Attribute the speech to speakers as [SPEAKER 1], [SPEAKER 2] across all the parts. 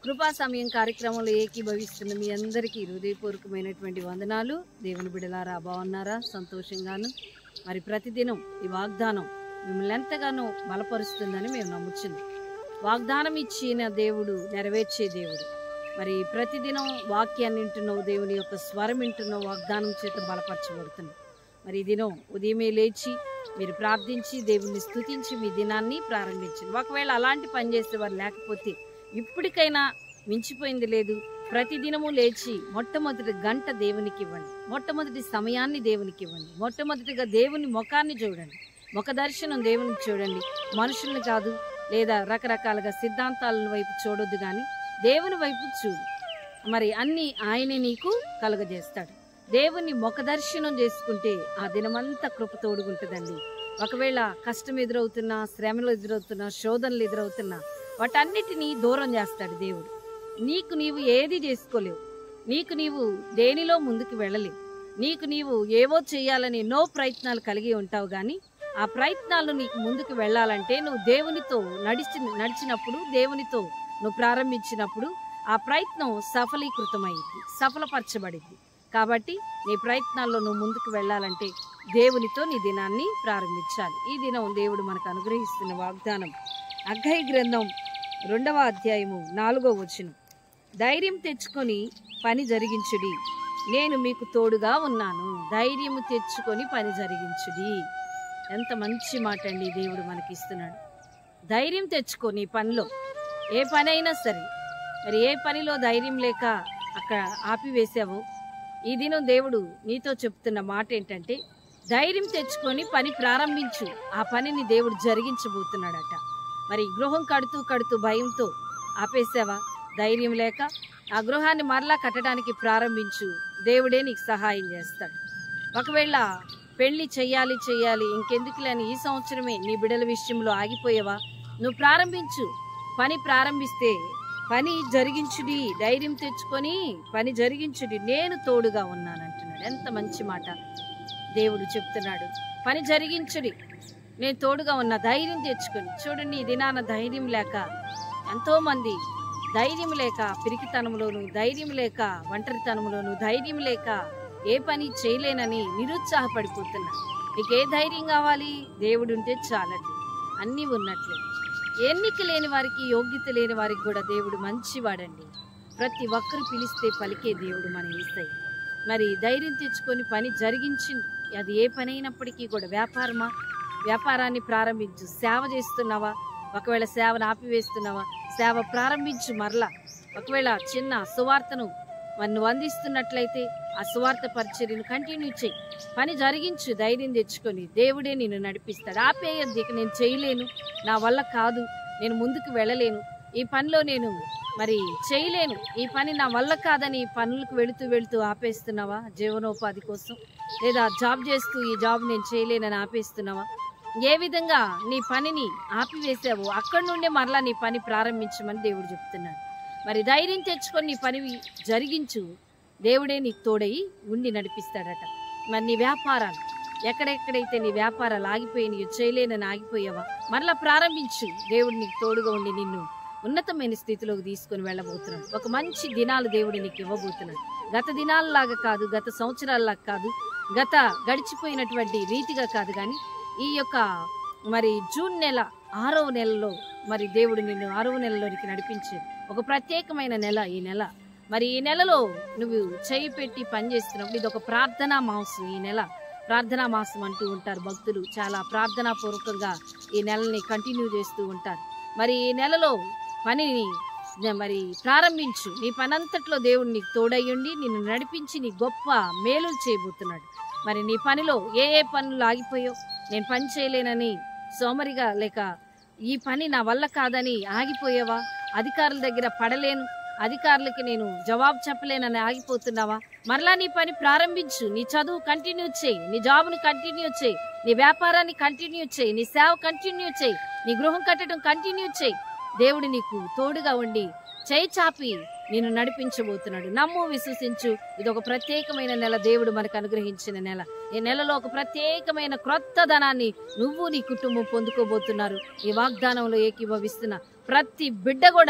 [SPEAKER 1] కృపా సమయం కార్యక్రమంలో ఏకీభవిస్తున్న మీ అందరికీ హృదయపూర్వకమైనటువంటి వందనాలు దేవుని బిడలారా బాగున్నారా సంతోషంగాను మరి ప్రతిదినం ఈ వాగ్దానం మిమ్మల్ని ఎంతగానో బలపరుస్తుందని మేము నమ్ముచున్నాం వాగ్దానం ఇచ్చిన దేవుడు నెరవేర్చే దేవుడు మరి ప్రతిదినం వాక్యాన్ని వింటున్నావు దేవుని యొక్క స్వరం వింటున్నావు వాగ్దానం చేత బలపరచబడుతున్నావు మరి ఈ దినం ఉదయమే లేచి మీరు ప్రార్థించి దేవుని స్తుతించి మీ దినాన్ని ప్రారంభించండి ఒకవేళ అలాంటి పని చేసేవారు లేకపోతే ఇప్పటికైనా మించిపోయింది లేదు ప్రతిదినము లేచి మొట్టమొదటి గంట దేవునికి ఇవ్వండి మొట్టమొదటి సమయాన్ని దేవునికి ఇవ్వండి మొట్టమొదటిగా దేవుని ముఖాన్ని చూడండి ముఖ దర్శనం దేవునికి చూడండి మనుషుల్ని కాదు లేదా రకరకాలుగా సిద్ధాంతాల వైపు చూడొద్దు కానీ దేవుని వైపు చూడు మరి అన్నీ ఆయనే నీకు కలుగజేస్తాడు దేవుని ముఖ దర్శనం చేసుకుంటే ఆ దినమంతా కృప తోడుగుంటుందండి ఒకవేళ కష్టం ఎదురవుతున్నా శ్రమలు ఎదురవుతున్నా శోధనలు ఎదురవుతున్నా వాటన్నిటినీ దూరం చేస్తాడు దేవుడు నీకు నీవు ఏది చేసుకోలేవు నీకు నీవు దేనిలో ముందుకు వెళ్ళలేవు నీకు నీవు ఏవో చేయాలని ఎన్నో ప్రయత్నాలు కలిగి ఉంటావు కానీ ఆ ప్రయత్నాలు నీకు ముందుకు వెళ్ళాలంటే నువ్వు దేవునితో నడిచి నడిచినప్పుడు దేవునితో నువ్వు ప్రారంభించినప్పుడు ఆ ప్రయత్నం సఫలీకృతమైంది సఫలపరచబడింది కాబట్టి నీ ప్రయత్నాల్లో నువ్వు ముందుకు వెళ్ళాలంటే దేవునితో నీ దినాన్ని ప్రారంభించాలి ఈ దినం దేవుడు మనకు అనుగ్రహిస్తున్న వాగ్దానం అగ్గై గ్రంథం రెండవ అధ్యాయము నాలుగో వచనం ధైర్యం తెచ్చుకొని పని జరిగించుడి నేను మీకు తోడుగా ఉన్నాను ధైర్యము తెచ్చుకొని పని జరిగించుడి ఎంత మంచి మాట అండి దేవుడు మనకి ఇస్తున్నాడు ధైర్యం తెచ్చుకో నీ పనిలో ఏ పని అయినా సరే మరి ఏ పనిలో ధైర్యం లేక అక్కడ ఆపివేసావో ఈ దినం దేవుడు నీతో చెప్తున్న మాట ఏంటంటే ధైర్యం తెచ్చుకొని పని ప్రారంభించు ఆ పనిని దేవుడు జరిగించబోతున్నాడట మరి గృహం కడుతూ కడుతూ భయంతో ఆపేసావా ధైర్యం లేక ఆ గృహాన్ని మరలా కట్టడానికి ప్రారంభించు దేవుడే నీకు సహాయం చేస్తాడు ఒకవేళ పెళ్లి చెయ్యాలి చెయ్యాలి ఇంకెందుకు లేని ఈ సంవత్సరమే నీ బిడల విషయంలో ఆగిపోయావా నువ్వు ప్రారంభించు పని ప్రారంభిస్తే పని జరిగించుడి ధైర్యం తెచ్చుకొని పని జరిగించుడి నేను తోడుగా ఉన్నానంటున్నాడు ఎంత మంచి మాట దేవుడు చెప్తున్నాడు పని జరిగించుడి నేను తోడుగా ఉన్న ధైర్యం తెచ్చుకొని చూడండి ఈ దినాన ధైర్యం లేక ఎంతో మంది ధైర్యం లేక పిరికితనంలోను ధైర్యం లేక ఒంటరితనంలోను ధైర్యం లేక ఏ పని చేయలేనని నిరుత్సాహపడిపోతున్నా నీకు ఏ ధైర్యం కావాలి దేవుడు ఉంటే చాలండి అన్నీ ఉన్నట్లే ఎన్నిక లేని వారికి యోగ్యత లేని వారికి కూడా దేవుడు మంచివాడండి ప్రతి ఒక్కరు పిలిస్తే పలికే దేవుడు మన ఈసై మరి ధైర్యం తెచ్చుకొని పని జరిగించింది అది ఏ పని అయినప్పటికీ కూడా వ్యాపారమా వ్యాపారాన్ని ప్రారంభించు సేవ చేస్తున్నావా ఒకవేళ సేవను ఆపివేస్తున్నావా సేవ ప్రారంభించు మరలా ఒకవేళ చిన్న సువార్తను మరి నువ్వు అందిస్తున్నట్లయితే ఆ సువార్త పరిచర్యను కంటిన్యూ చేయి పని జరిగించు ధైర్యం తెచ్చుకొని దేవుడే నిన్ను నడిపిస్తాడు ఆపేయద్దు ఇక నేను చేయలేను నా వల్ల కాదు నేను ముందుకు వెళ్ళలేను ఈ పనిలో నేను మరి చేయలేను ఈ పని నా వల్ల కాదని ఈ పనులకు వెళుతూ వెళుతూ ఆపేస్తున్నావా జీవనోపాధి కోసం లేదా జాబ్ చేస్తూ ఈ జాబ్ నేను చేయలేనని ఆపేస్తున్నావా ఏ విధంగా నీ పనిని ఆపివేసావో అక్కడి నుండే మరలా నీ పని ప్రారంభించమని దేవుడు చెప్తున్నాడు మరి ధైర్యం తెచ్చుకొని నీ పని జరిగించు దేవుడే నీకు తోడై ఉండి నడిపిస్తాడట మరి నీ వ్యాపారాలు ఎక్కడెక్కడైతే నీ వ్యాపారాలు ఆగిపోయినాయో చేయలేనని ఆగిపోయావా మరలా ప్రారంభించు దేవుడు నీకు తోడుగా ఉండి నిన్ను ఉన్నతమైన స్థితిలోకి తీసుకొని వెళ్ళబోతున్నాడు ఒక మంచి దినాలు దేవుడు నీకు ఇవ్వబోతున్నాడు గత దినాలలాగా కాదు గత సంవత్సరాలలాగా కాదు గత గడిచిపోయినటువంటి రీతిగా కాదు కానీ ఈ యొక్క మరి జూన్ నెల ఆరవ నెలలో మరి దేవుడు నిన్ను ఆరవ నెలలోనికి నడిపించే ఒక ప్రత్యేకమైన నెల ఈ నెల మరి ఈ నెలలో నువ్వు చేయి పెట్టి పనిచేస్తున్నప్పుడు ఇది ఒక ప్రార్థనా మాసం ఈ నెల ప్రార్థనా మాసం అంటూ ఉంటారు భక్తులు చాలా ప్రార్థనా పూర్వకంగా ఈ నెలని కంటిన్యూ చేస్తూ ఉంటారు మరి ఈ నెలలో పనిని మరి ప్రారంభించు నీ పనంతట్లో దేవుడు నీకు తోడయ్యుండి నిన్ను నడిపించి నీ గొప్ప మేలులు చేయబోతున్నాడు మరి నీ పనిలో ఏ ఏ పనులు ఆగిపోయో నేను పని చేయలేనని సోమరిగా లేక ఈ పని నా వల్ల కాదని ఆగిపోయావా అధికారుల దగ్గర పడలేను అధికారులకి నేను జవాబు చెప్పలేనని ఆగిపోతున్నావా మరలా నీ పని ప్రారంభించు నీ చదువు కంటిన్యూ చేయి నీ జాబ్ని కంటిన్యూ చేయి నీ వ్యాపారాన్ని కంటిన్యూ చేయి నీ సేవ కంటిన్యూ చేయి నీ గృహం కట్టడం కంటిన్యూ చేయి దేవుడు నీకు తోడుగా ఉండి చేయి చాపి నిన్ను నడిపించబోతున్నాడు నమ్ము విశ్వసించు ఇది ఒక ప్రత్యేకమైన నెల దేవుడు మనకు అనుగ్రహించిన నెల ఈ నెలలో ఒక ప్రత్యేకమైన క్రొత్త ధనాన్ని నువ్వు నీ కుటుంబం పొందుకోబోతున్నారు ఈ వాగ్దానంలో ఏకీభవిస్తున్న ప్రతి బిడ్డ కూడా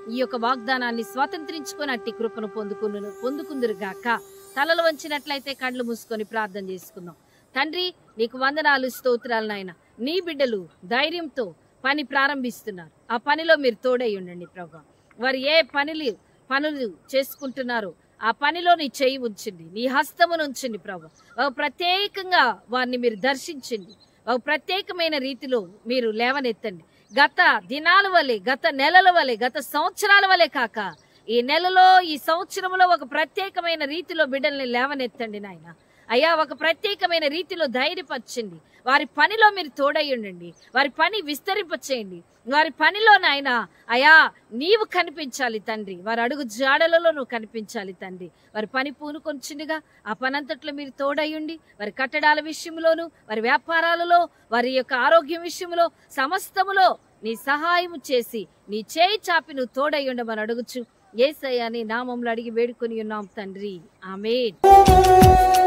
[SPEAKER 1] ఈ యొక్క వాగ్దానాన్ని స్వాతంత్రించుకొని అట్టి కృపను పొందుకును పొందుకుందురు గాక తలలు వంచినట్లయితే కళ్ళు మూసుకొని ప్రార్థన చేసుకుందాం తండ్రి నీకు వందనాలు స్తోత్రాలు నాయన నీ బిడ్డలు ధైర్యంతో పని ప్రారంభిస్తున్నారు ఆ పనిలో మీరు తోడై ఉండండి ప్రభా వారు ఏ పనులు పనులు చేసుకుంటున్నారో ఆ పనిలో నీ చేయి ఉంచండి నీ హస్తమును ఉంచండి ప్రభా ఒక ప్రత్యేకంగా వారిని మీరు దర్శించండి ఒక ప్రత్యేకమైన రీతిలో మీరు లేవనెత్తండి గత దినాల వలె గత నెలల వలె గత సంవత్సరాల వలె కాక ఈ నెలలో ఈ సంవత్సరంలో ఒక ప్రత్యేకమైన రీతిలో బిడ్డల్ని లేవనెత్తండి నాయన అయ్యా ఒక ప్రత్యేకమైన రీతిలో ధైర్యపరచండి వారి పనిలో మీరు తోడై ఉండండి వారి పని విస్తరింపచేయండి వారి పనిలో నాయన అయా నీవు కనిపించాలి తండ్రి వారి అడుగు జాడలలో నువ్వు కనిపించాలి తండ్రి వారి పని పూనుకొంచుండగా ఆ పనంతట్లో మీరు తోడయ్యుండి వారి కట్టడాల విషయంలోను వారి వ్యాపారాలలో వారి యొక్క ఆరోగ్యం విషయంలో సమస్తములో నీ సహాయం చేసి నీ చేయి చాపి నువ్వు తోడై ఉండమని అడుగుచు ఏసయ్య నీ నామంలో అడిగి వేడుకొని ఉన్నాం తండ్రి ఆమెన్